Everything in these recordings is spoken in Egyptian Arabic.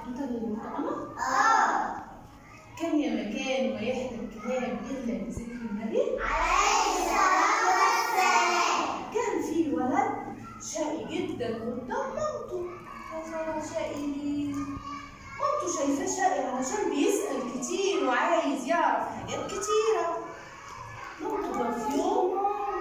انت اللي البرتقانه اه كان يا مكان ويحدى الكلام الا بذكر النبي عليه الصلاة والسلام كان في ولد شقي جدا قدام مامته يا ترى شقي ليه؟ مامته شايفاه شقي علشان بيسأل كتير وعايز يعرف حاجات كتيرة مامته ده في يوم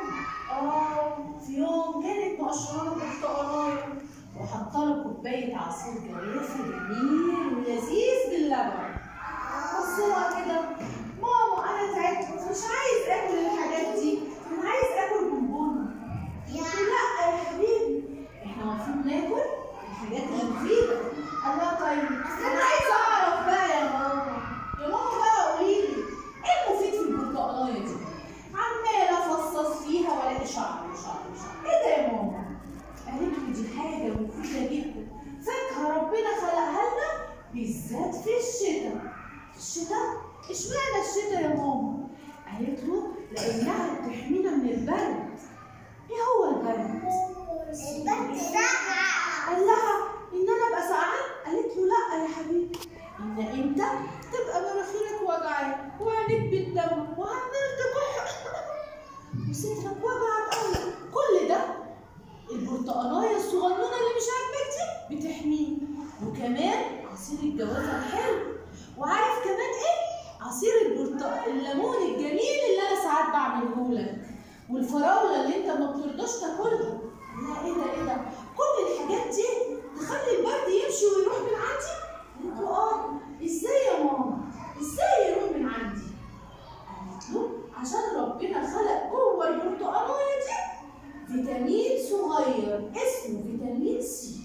اه في يوم كانت مقشرة برتقاناية وحاطة له كوباية عصير جوافة جميل ولذيذ باللبن بص لها كده ماما انا تعبت مش عايز اكل الحاجات دي انا عايز اكل بونبوني قلت له لا يا حبيبي احنا المفروض ناكل الحاجات المفيده قال لها طيب انا عايز اعرف بقى يا ماما يا ماما بقى قولي لي ايه المفيد في البرتقانيه دي عماله افصص فيها والاقي شعر شعر شعر ايه ده يا ماما قالت له دي حاجه مفيده جدا فاكهه ربنا خلقها لنا بالذات في الشتاء في الشتاء اشمعنى الشتاء يا ماما قالت له لانها بتحمينا من البرد ايه هو البرد البنت ساقعة قال لها ان انا ابقى سقعان قالت له لا يا حبيبي ان انت تبقى مناخيرك وجعاك وعينيك بتدم وعمال تكح وصدرك وجعك قوي كل ده البرتقانايه الصغنونه اللي مش عاجباك دي بتحميك وكمان عصير الجوافه الحلو وعارف كمان ايه عصير البرتقال الليمون الجميل اللي انا ساعات بعمله لك والفراوله اللي انت ما بترضاش تاكلها لا ايه ده ايه ده كل الحاجات دي تخلي البرد يمشي ويروح من عندي قالت له اه ازاي يا ماما ازاي يروح من عندي قالت له عشان ربنا خلق جوه البرتقانيه دي فيتامين صغير اسمه فيتامين سي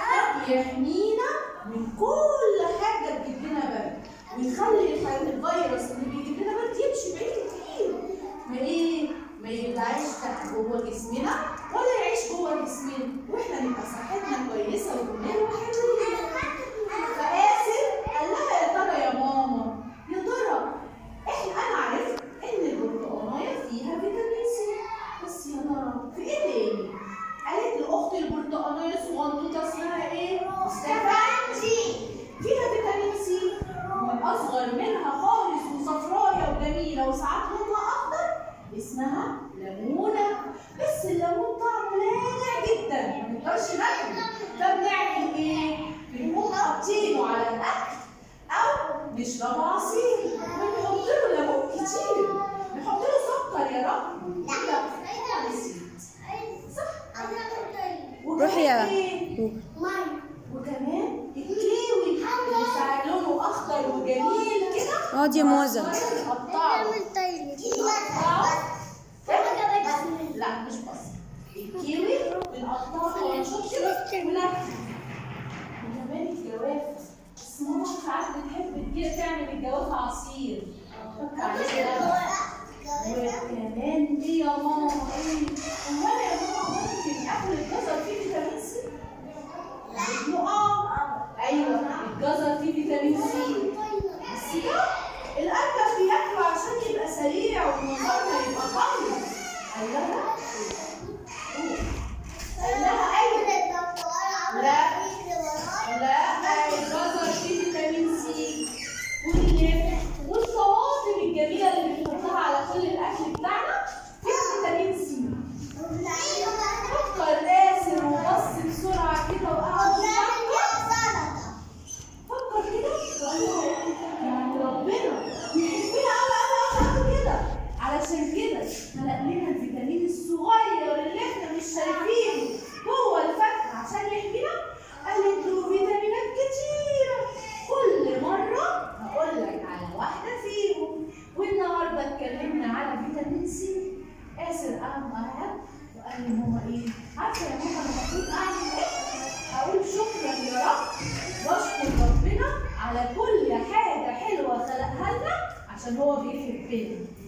يحمينا من كل حاجه تجيب لنا برد ويخلي الح- الفيروس اللي بيجيب لنا برد يمشي بعيد كتير ما ايه ما يبقاش تحت جوه جسمنا ولا يعيش جوه جسمنا واحنا نبقى صحتنا كويسه وجمال وحلوين فقاسم قال لها يا ترى يا ماما يا ترى احنا انا عرفت ان البرتقانيه فيها فيتامين سي بس يا ترى في ايه تاني؟ قالت لاختي البرتقانيه الصغنطوطه اسمها ايه؟ استفندي فيها فيتامين سي والاصغر منها خالص وصفرايه وجميله وساعات لونها اخضر اسمها ليمونه بس الليمون طعمه لاذع جدا ما نقدرش ناكله فبنعمل ايه؟ بنقوم حاطينه على الاكل او نشربه عصير ونحط له ليمون كتير نحط له سكر يا رب لا. أنا نسيت صح روحي وكمان يا إيه؟ وكمان الكيوي اللي ساعات لونه اخضر وجميل كده اقعد يا موزة نقطعه لا مش بس الكيوي بنقطعه ونشوف كده وناكل وكمان الجوافه بس ماما ساعات بتحب تجي تعمل الجوافه عصير تحط عليه لبن. وكمان دي يا ماما ايه امال يا ماما ممكن اكل الجزر فيه فيتامين سي قالت له اه ايوه الجزر فيه فيتامين سي بس ده الأكل بياكله عشان يبقى سريع ومنظرنا يبقى قوي قال لها قال لها ايوه لا الجزر فيه فيتامين سي وال- والطماطم الجميله اللي بنحطها على كل الاكل بتاعنا فيها فيتامين سي فكر قاسر وبص بسرعه كده وقعد يفكر فكر كده وقال له يعني ربنا بيحبنا قوي قوي قوي قوي كده علشان كده خلق لنا الفيتامين الصغير اللي احنا مش شايفينه جوه الفاكهه عشان يحمينا قالت له فيتامينات كتيره كل مره هقول لك على واحده فيهم والنهارده اتكلمنا على فيتامين سي قاسر قام قعد وقال لي ماما ايه عارفه يا ماما انا المفروض اعمل ايه اقول شكرا يا رب واشكر ربنا على كل حاجه حلوه خلقها لنا عشان هو بيحبنا